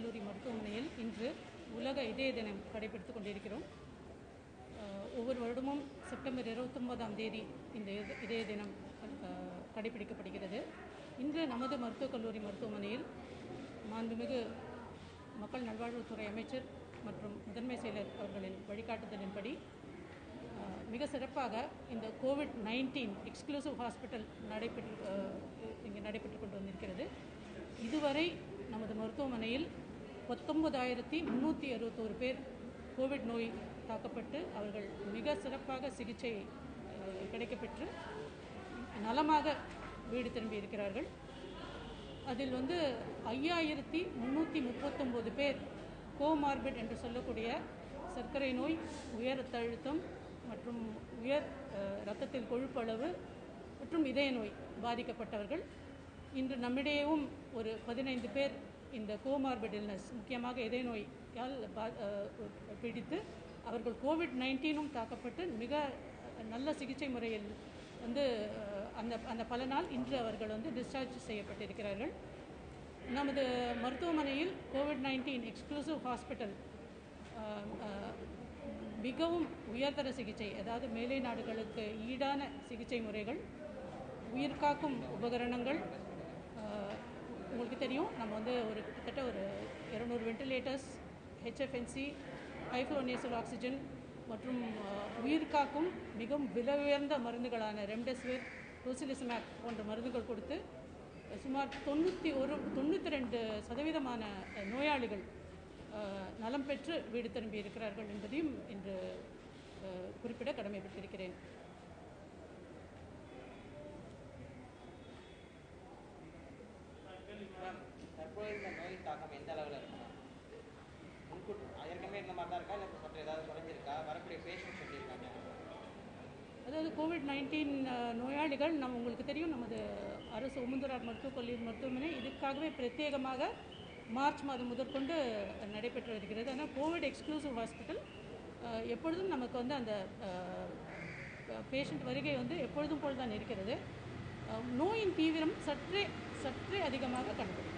கல்லூரி மருத்துவமனையில் இன்று உலக இதய தினம் கடைபிடித்துக் கொண்டிருக்கிறோம் அஹ், ஒவ்வொரு வருடமும் செப்டம்பர் இருபத்தொன்பதாம் தேதி இந்த இத- இதய தினம் அஹ், கடைபிடிக்கப்படுகிறது இன்று நமது மருத்துவக் கல்லூரி மருத்துவமனையில் மாண்புமிகு மக்கள் நல்வாழ்வுத்துறை அமைச்சர் மற்றும் முதன்மை செயலர் அவர்களின் வழிகாட்டுதலின்படி அஹ், மிக சிறப்பாக இந்த கோவிட் நைன்டீன் எக்ஸ்க்ளூசிவ் ஹாஸ்பிட்டல் நடைபெற்று அஹ், இங்கே நடைபெற்று கொண்டு வந்திருக்கிறது இதுவரை நமது மருத்துவமனையில் பத்தொன்பதாயிரத்தி முந்நூற்றி அறுபத்தோரு பேர் கோவிட் நோய் தாக்கப்பட்டு அவர்கள் மிக சிறப்பாக சிகிச்சை அஹ், கிடைக்கப்பெற்று நலமாக வீடு திரும்பி இருக்கிறார்கள் அதில் வந்து ஐயாயிரத்தி முந்நூற்றி முப்பத்தொம்போது பேர் கோமார்பிட் என்று சொல்லக்கூடிய சர்க்கரை நோய் உயர் ரத்த அழுத்தம் மற்றும் உயர் அஹ், இரத்தத்தில் கொழுப்பளவு மற்றும் இதய நோய் பாதிக்கப்பட்டவர்கள் இன்று நம்மிடையேவும் ஒரு பதினைந்து பேர் இந்த கோமார்பிட் இல்னஸ் முக்கியமாக இதய நோயால் பா- அஹ், பீடித்து அவர்கள் கோவிட் நைன்டீனும் தாக்கப்பட்டு மிக நல்ல சிகிச்சை முறையில் வந்து அஹ், அந்த அந்த பலனால் இன்று அவர்கள் வந்து டிஸ்சார்ஜ் செய்யப்பட்டிருக்கிறார்கள் நமது மருத்துவமனையில் கோவிட் நைன்டீன் எக்ஸ்க்ளூசிவ் ஹாஸ்பிட்டல் மிகவும் உயர்தர சிகிச்சை அதாவது மேலை நாடுகளுக்கு ஈடான சிகிச்சை முறைகள் உயிர்காக்கும் உபகரணங்கள் அஹ், உங்களுக்கு தெரியும் நம்ம வந்து ஒரு கிட்டத்தட்ட ஒரு இரநூறு வென்டிலேட்டர்ஸ் ஹெச்எஃப்என்சி ஹைஃப்ளோனேசல் ஆக்சிஜன் மற்றும் அஹ், உயிர்காக்கும் மிகவும் விலை உயர்ந்த மருந்துகளான ரெம்டெசிவிர் டோசிலிசமேப் போன்ற மருந்துகள் கொடுத்து சுமார் தொண்ணூற்றி ஒரு தொண்ணூற்றி ரெண்டு சதவீதமான அஹ், நோயாளிகள் அஹ், நலம் பெற்று வீடு திரும்பி இருக்கிறார்கள் என்பதையும் இன்று அஹ், குறிப்பிட கடமைப்பட்டிருக்கிறேன் மேம் தற்போது இந்த நோய் தாக்கம் எந்த அளவில் இருக்குமா முன்கூட்டி ஏற்கனவே இந்த மாதிரி தான் இருக்கா இல்லை இப்போ சற்று ஏதாவது குறைஞ்சிருக்கா வரக்கூடிய பேஷண்ட்ஸ் எப்படி இருக்காங்க அதாவது கோவிட் நைன்டீன் நோயாளிகள் நம்ம உங்களுக்கு தெரியும் நமது அரசு உமுந்தரார் மருத்துவக் கல்லூரி மருத்துவமனை இதுக்காகவே பிரத்யேகமாக மார்ச் மாதம் முதற்கொண்டு நடைபெற்று வருகிறது ஆனால் கோவிட் எக்ஸ்க்ளூசிவ் ஹாஸ்பிட்டல் எப்பொழுதும் நமக்கு வந்து அந்த பேஷண்ட் வருகை வந்து எப்பொழுதும் போல் தான் இருக்கிறது அஹ், நோயின் தீவிரம் சற்றே சற்றே அதிகமாக காணப்படும்